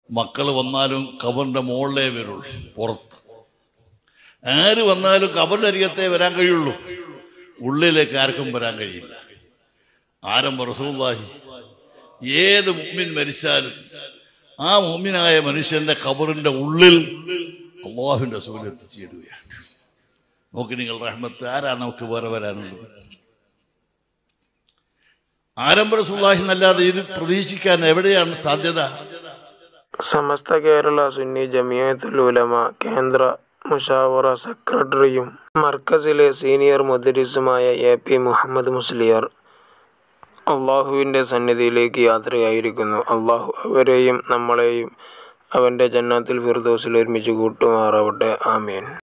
മക്കൾ വന്നാലും കബറിന്റെ മുകളിലേ വരുള്ളൂ പുറത്ത് ആര് വന്നാലും കബറിന്റെ അരികത്തെ വരാൻ കഴിയുള്ളൂ ഉള്ളിലേക്ക് ആർക്കും വരാൻ കഴിയില്ല ആരംഭ റസൂല്ലാഹി ഏത് മുമ്മിൻ മരിച്ചാലും ആ മുമ്മിനായ മനുഷ്യന്റെ കബറിന്റെ ഉള്ളിൽ അള്ളാഹുവിന്റെ റസൂൽ എത്തിച്ചേരുകയാണ് നോക്കി നിങ്ങൾ റഹ്മത്ത് ആരാണ് നമുക്ക് വേറെ വരാനുള്ളത് ആരംഭ റസൂല്ലാഹി എന്നല്ലാതെ ഇത് പ്രതീക്ഷിക്കാൻ എവിടെയാണ് സാധ്യത സമസ്ത കേരള സുന്നി ജമിയത്തുൽ ഉലമ കേന്ദ്ര മുഷാവറ സെക്രട്ടറിയും മർക്കസിലെ സീനിയർ മുദരിസുമായ എ പി മുഹമ്മദ് മുസ്ലിയാർ അള്ളാഹുവിൻ്റെ സന്നിധിയിലേക്ക് യാത്രയായിരിക്കുന്നു അള്ളാഹു അവരെയും നമ്മളെയും അവൻ്റെ ജന്നാത്തിൽ ഫിർദോസിൽ ഒരുമിച്ച് കൂട്ടുമാറാവട്ടെ ആമീൻ